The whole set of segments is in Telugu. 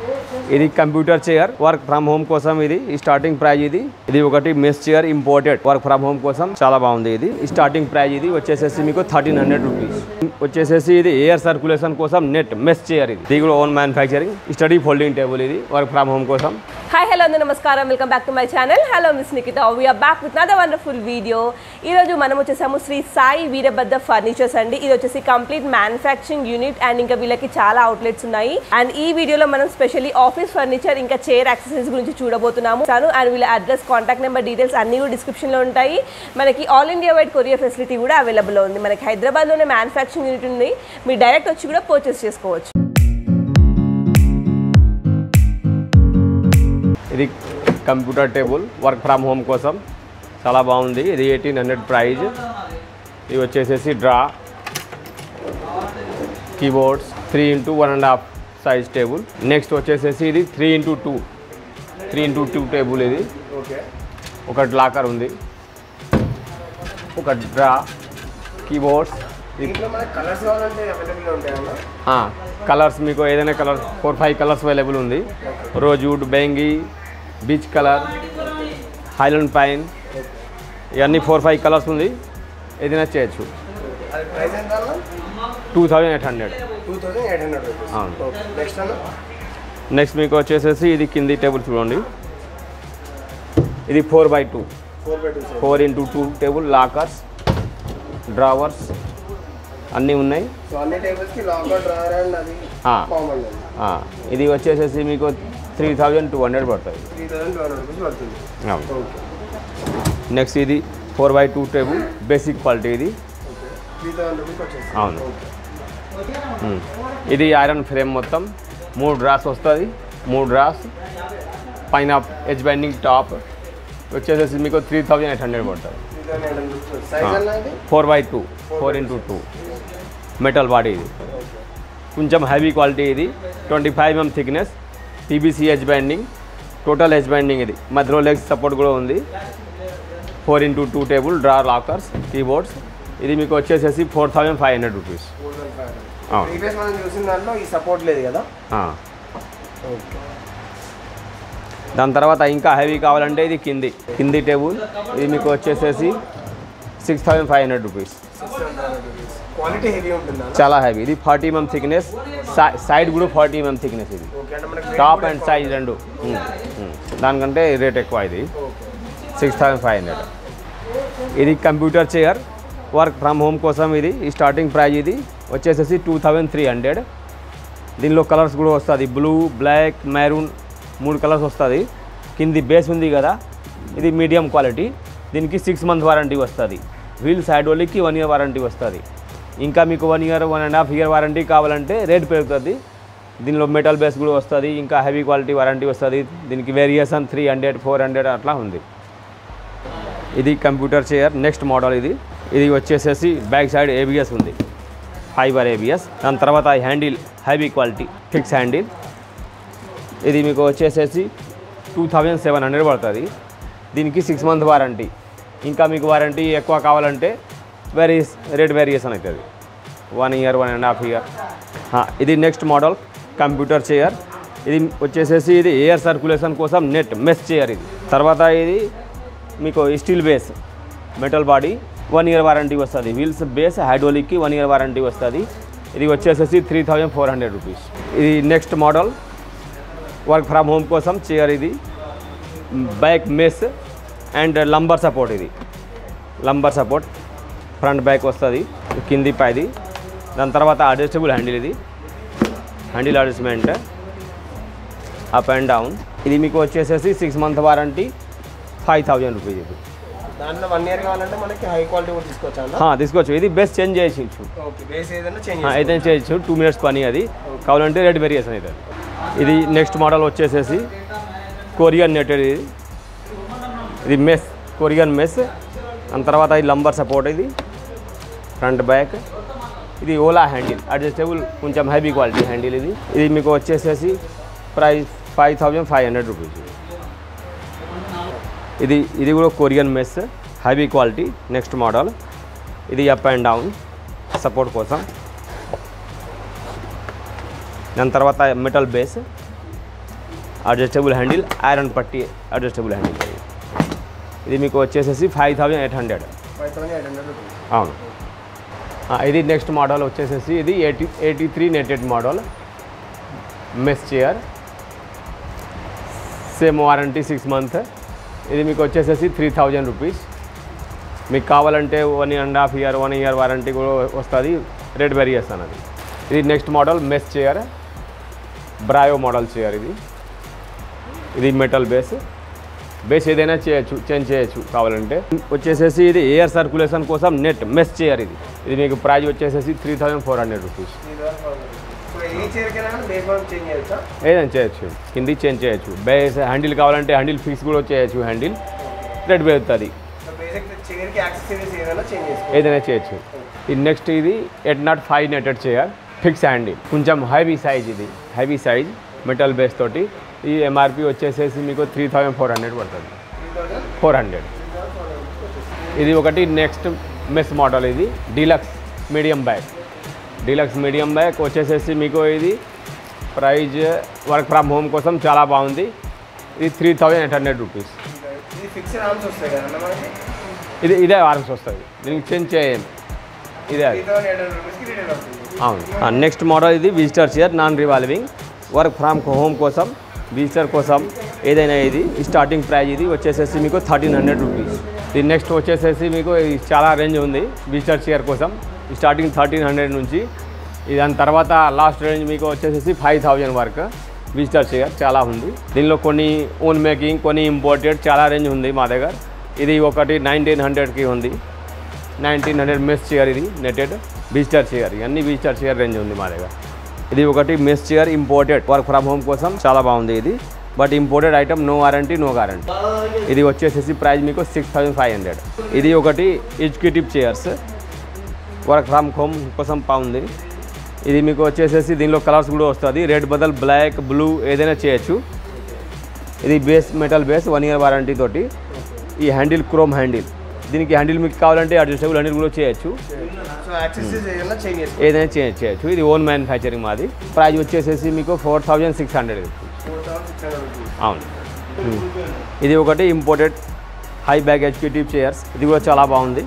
ఇది computer chair work from home కోసం ఇది ఈ స్టార్టింగ్ ప్రైజ్ ఇది ఇది ఒకటి mesh chair imported work from home కోసం చాలా బాగుంది ఇది ఈ స్టార్టింగ్ ప్రైజ్ ఇది వచ్చేసేసి మీకు థర్టీన్ హండ్రెడ్ రూపీస్ వచ్చేసేసి ఇది ఎయిర్ సర్క్యులేషన్ కోసం నెట్ మెస్ చైర్ ఇది ఇది కూడా own manufacturing study folding table ఇది వర్క్ ఫ్రమ్ హోమ్ కోసం హాయ్ హలో అందరూ నమస్కారం welcome back to my channel hello miss Nikitha we're back with another wonderful video ఈ రోజు మనం వచ్చేసాము శ్రీ సాయి వీరభద్ర ఫర్నిచర్స్ అండి ఇది వచ్చేసి కంప్లీట్ మ్యానుఫ్యాక్చరింగ్ యూనిట్ అండ్ ఇంకా వీళ్ళకి చాలా అవుట్లెట్స్ ఉన్నాయి అండ్ ఈ వీడియోలో మనం స్పెషల్లీ ఆఫీస్ ఫర్నిచర్ ఇంకా చైర్ యాక్సెసరీస్ గురించి చూడబోతున్నాము తాను అండ్ వీళ్ళ అడ్రస్ కాంటాక్ట్ నెంబర్ డీటెయిల్స్ అన్ని కూడా డిస్క్రిప్షన్లో ఉంటాయి మనకి all India wide courier facility కూడా అవైలబుల్ ఉంది మనకి హైదరాబాద్లోనే మ్యానుఫ్యాక్చరింగ్ యూనిట్ ఉంది మీరు డైరెక్ట్ వచ్చి కూడా పర్చేస్ చేసుకోవచ్చు ఇది computer table work from home కోసం చాలా బాగుంది ఇది ఎయిటీన్ హండ్రెడ్ ప్రైజ్ ఇది వచ్చేసేసి drawer keyboards three into one and half size table next వచ్చేసేసి ఇది three into two three into two table ఇది ఓకే ఒక లాకర్ ఉంది ఒక డ్రా కీబోర్డ్స్ దీంట్లో మనకి కలర్స్ కావాలంటే అవైలబుల్గా ఉంటాయన్నా కలర్స్ మీకు ఏదైనా colour four five colours available ఉంది రోజ్వుడ్ బెంగి బీచ్ కలర్ హైలాండ్ పైన్ ఇవన్నీ ఫోర్ ఫైవ్ కలర్స్ ఉంది ఏదైనా చేయొచ్చు అది ప్రైస్ ఎంత అన్న two thousand eight hundred two thousand eight hundred rupees అవును. ఓకే నెక్స్ట్ అన్న నెక్స్ట్ మీకు వచ్చేసేసి ఇది కింది టేబుల్ చూడండి ఇది four by two four by two size four into two table lockers drawers అన్నీ ఉన్నాయి సో అన్ని టేబుల్స్కి లాకర్ డ్రాయర్ అండ్ అది ఆ. కామన్ అండి ఆ, ఇది వచ్చేసేసి మీకు త్రీ థౌజండ్ టూ హండ్రెడ్ పడుతుంది three thousand two hundred rupees పడుతుంది అవును ఓకే నెక్స్ట్ ఇది four by two table basic quality ఇది ఓకే త్రీ థౌసండ్ రూపీస్ వచ్చేసి అవును. Okay um. ఇది ఐరన్ ఫ్రేమ్ మొత్తం మూడు డ్రాస్ వస్తుంది మూడు డ్రాస్ పైన ఎడ్జ్ బైండింగ్ టాప్ వచ్చేసేసి మీకు త్రీ థౌజండ్ ఎయిట్ హండ్రెడ్ పడుతుంది three thousand eight hundred rupees size అన్న ఇది four by two four into two metal body ఇది కొంచెం హెవీ క్వాలిటీ ఇది twenty five MM thickness PVC edge binding total edge binding ఇది మధ్యలో లెగ్స్ సపోర్ట్ కూడా ఉంది four into two table drawer lockers keyboards ఇది మీకు వచ్చేసేసి four thousand five hundred rupees four thousand five hundred అవును. ప్రీవియస్ మనం చూసిన దాంట్లో ఈ సపోర్ట్ లేదు కదా ఓకే దాని తర్వాత ఇంకా హెవీ కావాలంటే ఇది కింది కింది టేబుల్ ఇది మీకు వచ్చేసేసి six thousand five hundred rupees six hundred rupees quality heavy ఉంటుందా చాలా హెవీ ఇది ఫార్టీ ఎంఎం థిక్నెస్ సైడ్ కూడా ఫార్టీ ఎంఎం థిక్నెస్ ఇది ఓకే అంటే మనకి టాప్ అండ్ సైజ్ రెండు ఉమ్, ఉమ్. దానికంటే రేట్ ఎక్కువ ఇది okay six thousand five hundred ఇది computer chair work from home కోసం ఇది ఈ స్టార్టింగ్ ప్రైజ్ ఇది వచ్చేసేసి టూ థౌజండ్ త్రీ హండ్రెడ్ దీనిలో కలర్స్ కూడా వస్తుంది బ్లూ బ్లాక్ మెరూన్ మూడు కలర్స్ వస్తుంది కింది బేస్ ఉంది కదా ఇది మీడియం క్వాలిటీ దీనికి సిక్స్ మంత్ వారంటీ వస్తుంది వీల్ సైడ్ వాళ్ళకి వన్ ఇయర్ వారంటీ వస్తుంది ఇంకా మీకు one year one and half year warranty కావాలంటే రేట్ పెరుగుతుంది దీనిలో మెటల్ బేస్ కూడా వస్తుంది ఇంకా హెవీ క్వాలిటీ వారంటీ వస్తుంది దీనికి variation three hundred four hundred అట్లా ఉంది ఇది కంప్యూటర్ చైర్ నెక్స్ట్ మోడల్ ఇది ఇది వచ్చేసేసి బ్యాక్ సైడ్ ఏబిఎస్ ఉంది ఫైబర్ ఏబిఎస్ దాని తర్వాత handle heavy quality fix handle ఇది మీకు వచ్చేసేసి టూ థౌజండ్ సెవెన్ హండ్రెడ్ పడుతుంది దీనికి సిక్స్ మంత్ వారంటీ ఇంకా మీకు వారంటీ ఎక్కువ కావాలంటే వేరియస్ రేట్ వేరియేషన్ అవుతుంది one year one and half year ఇది నెక్స్ట్ మోడల్ కంప్యూటర్ చైర్ ఇది వచ్చేసేసి ఇది ఎయిర్ సర్క్యులేషన్ కోసం నెట్ మెస్ చైర్ ఇది తర్వాత ఇది మీకు steel base metal body one year warranty వస్తుంది వీల్స్ బేస్ హైడ్రోలిక్కి వన్ ఇయర్ వారంటీ వస్తుంది ఇది వచ్చేసేసి three thousand four hundred rupees ఇది next model work from home కోసం చైర్ ఇది back mesh and lumbar support ఇది లంబర్ సపోర్ట్ ఫ్రంట్ బ్యాక్ వస్తుంది కింది పైది దాని తర్వాత అడ్జస్టబుల్ హ్యాండిల్ ఇది handle adjustment up and down ఇది మీకు వచ్చేసేసి six month warranty five thousand rupees ఇది దాంట్లో వన్ ఇయర్ కావాలంటే మనకి హై క్వాలిటీ కూడా తీసుకోవచ్చు అన్న ఆ, తీసుకోవచ్చు ఇది బెస్ట్ చేంజ్ చేయొచ్చు ఓకే బేస్ ఏదైనా చేంజ్ ఆ, అయితే చేయొచ్చు టూ మినిట్స్ పని అది కావాలంటే రేట్ వేరియేషన్ అవుతుంది ఇది నెక్స్ట్ మోడల్ వచ్చేసేసి కొరియన్ నెటెడ్ ఇది ఇది మెస్ కొరియన్ మెస్ దాని తర్వాత ఇది లంబర్ సపోర్ట్ ఇది ఫ్రంట్ బ్యాక్ ఇది ఓలా హ్యాండిల్ అడ్జస్టబుల్ కొంచెం హెవీ క్వాలిటీ హ్యాండిల్ ఇది ఇది మీకు వచ్చేసేసి price five thousand five hundred rupees ఇది ఇది కూడా Korean mesh heavy quality next model ఇది అప్ అండ్ డౌన్ సపోర్ట్ కోసం దాని తర్వాత metal base adjustable handle iron పట్టి అడ్జస్టబుల్ హ్యాండిల్ ఇది. ఇది మీకు వచ్చేసేసి five thousand eight hundred five thousand eight hundred rupees అవును ఆ, ఇది నెక్స్ట్ మోడల్ వచ్చేసేసి ఇది eighty eighty three netted model mesh chair same warranty six month ఇది మీకు వచ్చేసేసి త్రీ థౌజండ్ రూపీస్ మీకు కావాలంటే one and half year one year warranty కూడా వస్తుంది రేట్ వేరియేషన్ అది ఇది నెక్స్ట్ మోడల్ మెస్ చైర్ బ్రాయో మోడల్ చైర్ ఇది ఇది మెటల్ బేస్ బేస్ ఏదైనా చేయొచ్చు చేంజ్ చేయొచ్చు కావాలంటే వచ్చేసేసి ఇది ఎయిర్ సర్క్యులేషన్ కోసం నెట్ మెస్ చైర్ ఇది ఇది మీకు ప్రైజ్ వచ్చేసేసి three thousand four hundred rupees so ఏ చైర్కైనా కానీ బేస్ మనం చేంజ్ చేయొచ్చా ఏదైనా చేయొచ్చు కింది చేంజ్ చేయొచ్చు బేస్ హ్యాండిల్ కావాలంటే హ్యాండిల్ ఫిక్స్ కూడా చేయొచ్చు హ్యాండిల్ రేట్ పెరుగుతుంది సో బేసిక్ చైర్కి యాక్సెసరీస్ ఏదైనా చేంజ్ చేసుకోవచ్చు ఏదైనా చేయొచ్చు ఇది నెక్స్ట్ ఇది eight nought five netted chair fix handle కొంచెం హెవీ సైజ్ ఇది హెవీ సైజ్ మెటల్ బేస్ తోటి ఈ ఎంఆర్పి వచ్చేసేసి మీకు త్రీ థౌజండ్ ఫోర్ హండ్రెడ్ పడుతుంది త్రీ థౌసండ్ ఫోర్ హండ్రెడ్ ఇది ఒకటి నెక్స్ట్ మెస్ మోడల్ ఇది deluxe medium back deluxe medium back వచ్చేసేసి మీకు ఇది ప్రైజ్ వర్క్ ఫ్రమ్ హోమ్ కోసం చాలా బాగుంది ఇది three thousand eight hundred rupees ఇది ఫిక్స్డ్ ఆర్మ్స్ వస్తాయి కదా మనకి ఇది ఇదే వారన్స్ వస్తుంది దీనికి చేంజ్ చేయండి ఇదే త్రీ అది థౌసండ్ ఎయిట్ హండ్రెడ్ రూపీస్కి రిటర్న్ వస్తుంది అవును నెక్స్ట్ మోడల్ ఇది visitor chair non revolving work from home కోసం విజిటర్ కోసం ఏదైనా ఇది స్టార్టింగ్ ప్రైజ్ ఇది వచ్చేసేసి మీకు థర్టీన్ హండ్రెడ్ రూపీస్ ఇది నెక్స్ట్ వచ్చేసేసి మీకు ఇది చాలా రేంజ్ ఉంది విజిటర్ చైర్ కోసం స్టార్టింగ్ థర్టీన్ హండ్రెడ్ నుంచి ఇది దాని తర్వాత లాస్ట్ రేంజ్ మీకు వచ్చేసేసి ఫైవ్ థౌజండ్ వరకు విజిటర్ చైర్ చాలా ఉంది దీనిలో కొన్ని ఓన్ మేకింగ్ కొన్ని ఇంపోర్టెడ్ చాలా రేంజ్ ఉంది మా దగ్గర ఇది ఒకటి నైన్టీన్ హండ్రెడ్కి ఉంది నైన్టీన్ హండ్రెడ్ మెస్ చైర్ ఇది నెటెడ్ విజిటర్ చైర్ ఇవన్నీ విజిటర్ చైర్ రేంజ్ ఉంది మా దగ్గర ఇది ఒకటి mesh chair imported work from home కోసం చాలా బాగుంది ఇది but imported item no warranty no guarantee ఇది వచ్చేసేసి ప్రైస్ మీకు సిక్స్ థౌసండ్ ఫైవ్ హండ్రెడ్ ఇది ఒకటి executive chairs work from home కోసం బాగుంది ఇది మీకు వచ్చేసేసి దీనిలో కలర్స్ కూడా వస్తుంది రెడ్ బదల్ బ్లాక్ బ్లూ ఏదైనా చేయొచ్చు ఇది base metal base one year warranty తోటి ఈ హ్యాండిల్ క్రోమ్ హ్యాండిల్ దీనికి హ్యాండిల్ మీకు కావాలంటే అడ్జస్టబుల్ హ్యాండిల్ కూడా చేయొచ్చు సో యాక్సెసరీస్ ఏదైనా చేంజ్ చేసుకోవచ్చు ఏదైనా చేంజ్ చేయొచ్చు ఇది ఓన్ మ్యానుఫ్యాక్చరింగ్ మాది ప్రైస్ వచ్చేసేసి మీకు four thousand six hundred four thousand six hundred rupees అవును Hmm. ఇది ఒకటి imported high back executive chairs ఇది కూడా చాలా బాగుంది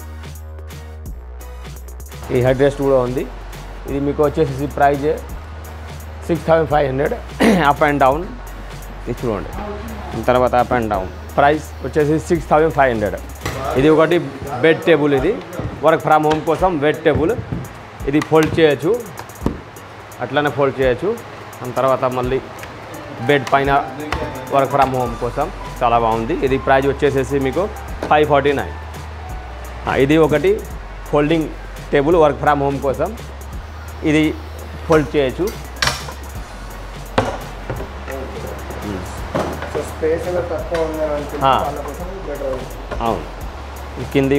ఈ హెడ్ రెస్ట్ కూడా ఉంది ఇది మీకు వచ్చేసేసి price six thousand five hundred up and down ఇది చూడండి తర్వాత అప్ అండ్ డౌన్ ప్రైస్ వచ్చేసి సిక్స్ థౌజండ్ ఫైవ్ హండ్రెడ్ ఇది ఒకటి బెడ్ టేబుల్ ఇది వర్క్ ఫ్రమ్ హోమ్ కోసం బెడ్ టేబుల్ ఇది ఫోల్డ్ చేయొచ్చు అట్లనే ఫోల్డ్ చేయొచ్చు దాని తర్వాత మళ్ళీ బెడ్ పైన వర్క్ ఫ్రమ్ హోమ్ కోసం చాలా బాగుంది ఇది ప్రైజ్ వచ్చేసేసి మీకు ఫైవ్ ఫార్టీ నైన్ ఇది ఒకటి folding table work from home కోసం ఇది ఫోల్డ్ చేయొచ్చు సో స్పేస్ ఏదో తక్కువ ఉందని అనుకుంటే ఆ. వాళ్ళ కోసం బెటర్ అవును ఈ కింది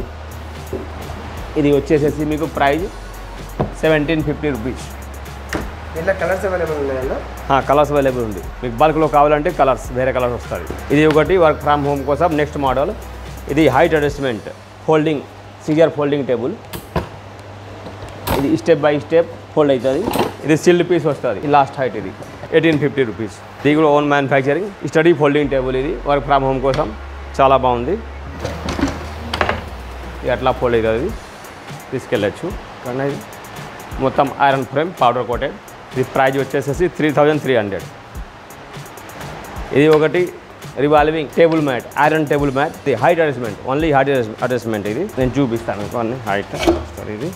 ఇది వచ్చేసేసి మీకు ప్రైజ్ సెవెంటీన్ ఫిఫ్టీ రూపీస్ దీంట్లో కలర్స్ అవైలబుల్ ఉన్నాయన్న కలర్స్ అవైలబుల్ ఉంది మీకు బల్క్లో కావాలంటే కలర్స్ వేరే కలర్స్ వస్తుంది ఇది ఒకటి వర్క్ ఫ్రమ్ హోమ్ కోసం నెక్స్ట్ మోడల్ ఇది height adjustment folding scissor folding table ఇది స్టెప్ బై స్టెప్ ఫోల్డ్ అవుతుంది ఇది సిల్డ్ పీస్ వస్తుంది లాస్ట్ హైట్ ఇది ఎయిటీన్ ఫిఫ్టీ రూపీస్ ఇది కూడా own manufacturing study folding table ఇది వర్క్ ఫ్రమ్ హోమ్ కోసం చాలా బాగుంది ఇది అట్లా ఫోల్డ్ అవుతుంది తీసుకెళ్ళచ్చు కానీ ఇది మొత్తం ఐరన్ ఫ్రేమ్ పౌడర్ కోటెడ్ ఇది ప్రైజ్ వచ్చేసేసి త్రీ థౌజండ్ త్రీ హండ్రెడ్ ఇది ఒకటి revolving table mat iron table mat ఇది height adjustment only height adjustment ఇది నేను చూపిస్తాను మీకు అన్ని హైట్ సారీ ఇది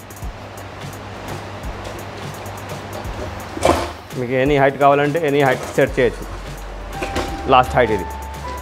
మీకు ఎనీ హైట్ కావాలంటే ఎనీ హైట్ సెట్ చేయొచ్చు లాస్ట్ హైట్ ఇది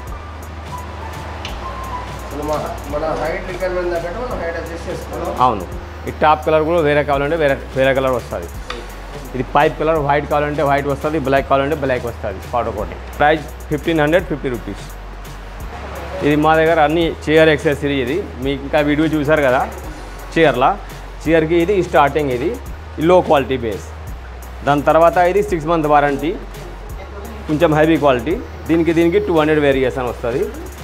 మన మన హైట్ రిక్వైర్మెంట్ తగ్గట్టు మనం హైట్ అడ్జస్ట్ చేసుకోవాలి అవును ఈ టాప్ కలర్ కూడా వేరే కావాలంటే వేరే వేరే కలర్ వస్తుంది ఇది పైప్ కలర్ వైట్ కావాలంటే వైట్ వస్తుంది బ్లాక్ కావాలంటే బ్లాక్ వస్తుంది powder coating price fifteen hundred fifty rupees ఇది మా దగ్గర అన్ని చైర్ ఎక్సెసరీ ఇది మీకు ఇంకా వీడియో చూసారు కదా చైర్లా చైర్కి ఇది స్టార్టింగ్ ఇది లో క్వాలిటీ బేస్ దాని తర్వాత ఇది సిక్స్ మంత్ వారంటీ కొంచెం హెవీ క్వాలిటీ దీనికి దీనికి టూ హండ్రెడ్ వేరియేషన్ వస్తుంది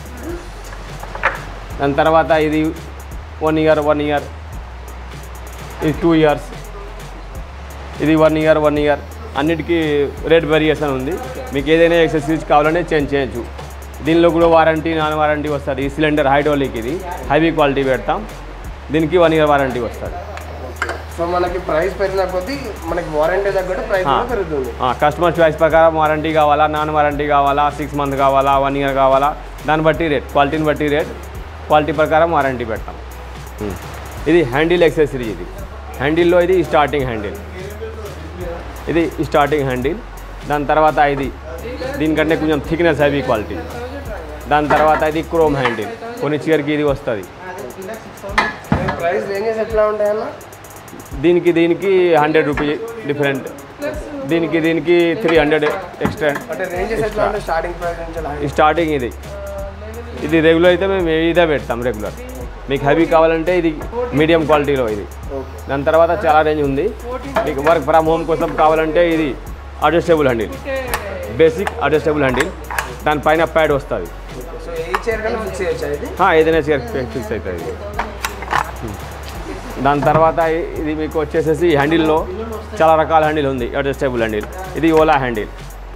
దాని తర్వాత ఇది వన్ ఇయర్ వన్ ఇయర్ ఇది టూ ఇయర్స్ ఇది వన్ ఇయర్ వన్ ఇయర్ అన్నిటికీ రేట్ వేరియేషన్ ఉంది మీకు ఏదైనా ఎక్సెసరీస్ కావాలంటే చేంజ్ చేయొచ్చు దీనిలో కూడా వారంటీ నాన్ వారంటీ వస్తుంది ఈ సిలిండర్ హైడ్రోలిక్ ఇది హైవీ క్వాలిటీ పెడతాం దీనికి వన్ ఇయర్ వారంటీ వస్తుంది సో మనకి ప్రైస్ పెరిగిన కొద్దీ మనకి వారంటీ తగ్గట్టు ప్రైస్ కూడా పెరుగుతుంది కస్టమర్ చాయిస్ ప్రకారం వారంటీ కావాలా నాన్ వారంటీ కావాలా సిక్స్ మంత్ కావాలా వన్ ఇయర్ కావాలా దాన్ని బట్టి రేట్ క్వాలిటీని బట్టి రేట్ క్వాలిటీ ప్రకారం వారంటీ పెడతాం ఉమ్. ఇది హ్యాండిల్ ఎక్సెసరీ ఇది హ్యాండిల్లో ఇది స్టార్టింగ్ హ్యాండిల్ ఇది స్టార్టింగ్ హ్యాండిల్ దాని తర్వాత ఇది దీనికంటే కొంచెం థిక్నెస్ హెవీ క్వాలిటీ దాని తర్వాత ఇది క్రోమ్ హ్యాండిల్ కొన్ని చీరకి ఇది వస్తుంది ప్రైస్ రేంజెస్ ఎట్లా ఉంటాయన్న దీనికి దీనికి హండ్రెడ్ రూపీ డిఫరెంట్ దీనికి దీనికి త్రీ హండ్రెడ్ ఎక్స్ట్రా అంటే రేంజెస్ ఎట్లా ఉంటాయి స్టార్టింగ్ ప్రైస్ నుంచి అలా ఈ స్టార్టింగ్ ఇది ఇది రెగ్యులర్ అయితే మేము ఇదే పెడతాం రెగ్యులర్ మీకు హెవీ కావాలంటే ఇది మీడియం క్వాలిటీలో ఇది ఓకే దాని తర్వాత చాలా రేంజ్ ఉంది మీకు వర్క్ ఫ్రమ్ హోమ్ కోసం కావాలంటే ఇది adjustable handle basic adjustable handle దానిపైన ప్యాడ్ వస్తుంది సో ఏ చైర్ కన్నా ఫిక్స్ చేయొచ్చా ఇది ఏదైనా చైర్ ఫిక్స్ అవుతుంది ఇది దాని తర్వాత ఇ- ఇది మీకు వచ్చేసేసి హ్యాండిల్లో చాలా రకాల హ్యాండిల్ ఉంది అడ్జస్టబుల్ హ్యాండిల్ ఇది ఓలా హ్యాండిల్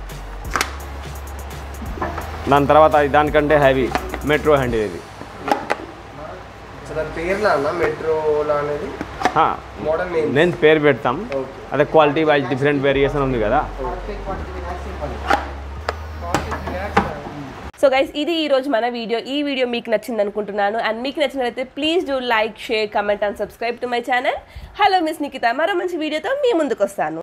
దాని తర్వాత ఇది దానికంటే హ్యావీ మెట్రో హ్యాండిల్ ఇది సో దాని పేర్లా అన్న మెట్రోలా అనేది హా, మోడల్ నేమ్ నేను పేరు పెడతాం ఓకే అదే క్వాలిటీ వైజ్ డిఫరెంట్ వేరియేషన్ ఉంది కదా సో గైస్ ఇది ఈ రోజు మన వీడియో ఈ వీడియో మీకు నచ్చింది అనుకుంటున్నాను అండ్ మీకు నచ్చినట్లయితే please do like share comment and subscribe to my channel hello miss Nikita మరో మంచి వీడియోతో మీ ముందుకు వస్తాను